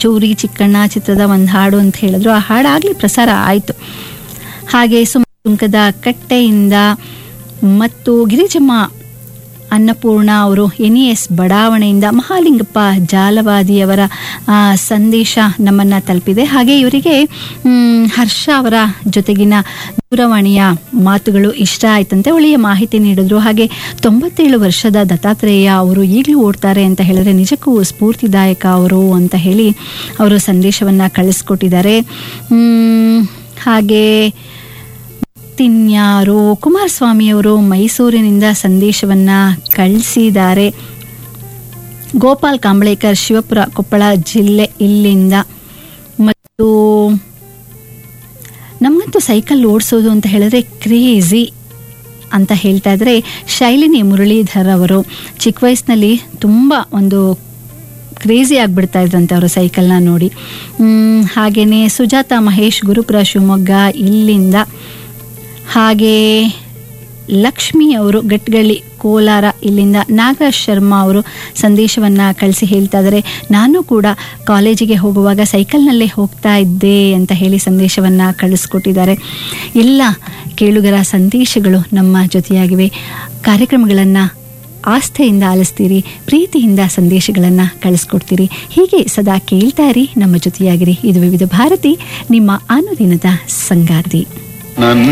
ಚೂರಿ ಚಿಕ್ಕಣ್ಣ ಚಿತ್ರದ ಒಂದು ಹಾಡು ಅಂತ ಹೇಳಿದ್ರು ಆ ಹಾಡಾಗಲಿ ಪ್ರಸಾರ ಆಯಿತು ಹಾಗೆ ಸುಂಕದ ಕಟ್ಟೆಯಿಂದ ಮತ್ತು ಗಿರಿಜಮ್ಮ ಅನ್ನಪೂರ್ಣ ಅವರು ಎನ್ ಇ ಎಸ್ ಬಡಾವಣೆಯಿಂದ ಮಹಾಲಿಂಗಪ್ಪ ಜಾಲವಾದಿಯವರ ಆ, ಸಂದೇಶ ನಮ್ಮನ್ನು ತಲುಪಿದೆ ಹಾಗೆ ಇವರಿಗೆ ಮ್, ಹರ್ಷ ಅವರ ಜೊತೆಗಿನ ದೂರವಾಣಿಯ ಮಾತುಗಳು ಇಷ್ಟ ಆಯ್ತಂತೆ ಒಳ್ಳೆಯ ಮಾಹಿತಿ ನೀಡಿದ್ರು ಹಾಗೆ ತೊಂಬತ್ತೇಳು ವರ್ಷದ ದತ್ತಾತ್ರೇಯ ಅವರು ಈಗಲೂ ಓಡ್ತಾರೆ ಅಂತ ಹೇಳಿದ್ರೆ ನಿಜಕ್ಕೂ ಸ್ಫೂರ್ತಿದಾಯಕ ಅವರು ಅಂತ ಹೇಳಿ ಅವರು ಸಂದೇಶವನ್ನು ಕಳಿಸ್ಕೊಟ್ಟಿದ್ದಾರೆ ಮ್, ಹಾಗೆ ಮತ್ತಿನ್ಯಾರು ಕುಮಾರಸ್ವಾಮಿಯವರು ಮೈಸೂರಿನಿಂದ ಸಂದೇಶವನ್ನ ಕಳಿಸಿದ್ದಾರೆ ಗೋಪಾಲ್ ಕಾಂಬ್ಳೇಕರ್ ಶಿವಪುರ ಕೊಪ್ಪಳ ಜಿಲ್ಲೆ ಇಲ್ಲಿಂದ ಮತ್ತು ನಮಗಂತೂ ಸೈಕಲ್ ಓಡಿಸೋದು ಅಂತ ಹೇಳಿದ್ರೆ ಕ್ರೇಜಿ ಅಂತ ಹೇಳ್ತಾ ಇದ್ರೆ ಶೈಲಿನಿ ಮುರಳೀಧರ್ ಅವರು ಚಿಕ್ಕ ವಯಸ್ಸಿನಲ್ಲಿ ತುಂಬ ಒಂದು ಕ್ರೇಜಿ ಆಗಿಬಿಡ್ತಾ ಇದ್ರಂತೆ ಅವರು ಸೈಕಲ್ನ ನೋಡಿ ಮ್, ಹಾಗೇನೆ ಸುಜಾತ ಮಹೇಶ್ ಗುರುಪುರ ಶಿವಮೊಗ್ಗ ಇಲ್ಲಿಂದ ಹಾಗೆ ಲಕ್ಷ್ಮಿ ಅವರು ಗಟ್ಗಳ್ಳಿ ಕೋಲಾರ ಇಲ್ಲಿಂದ ನಾಗರಾಜ್ ಶರ್ಮಾ ಅವರು ಸಂದೇಶವನ್ನು ಕಳಿಸಿ ಹೇಳ್ತಾ ಇದ್ದಾರೆ ನಾನು ಕೂಡ ಕಾಲೇಜಿಗೆ ಹೋಗುವಾಗ ಸೈಕಲ್ನಲ್ಲೇ ಹೋಗ್ತಾ ಇದ್ದೆ ಅಂತ ಹೇಳಿ ಸಂದೇಶವನ್ನು ಕಳಿಸ್ಕೊಟ್ಟಿದ್ದಾರೆ ಎಲ್ಲ ಕೇಳುಗರ ಸಂದೇಶಗಳು ನಮ್ಮ ಜೊತೆಯಾಗಿವೆ ಕಾರ್ಯಕ್ರಮಗಳನ್ನು ಆಸ್ಥೆಯಿಂದ ಆಲಿಸ್ತೀರಿ ಪ್ರೀತಿಯಿಂದ ಸಂದೇಶಗಳನ್ನು ಕಳಿಸ್ಕೊಡ್ತೀರಿ ಹೀಗೆ ಸದಾ ಕೇಳ್ತಾ ಇರಿ ನಮ್ಮ ಜೊತೆಯಾಗಿರಿ ಇದು ವಿವಿಧ ಭಾರತಿ ನಿಮ್ಮ ಅನುದಿನದ ಸಂಗಾತಿ ನನ್ನ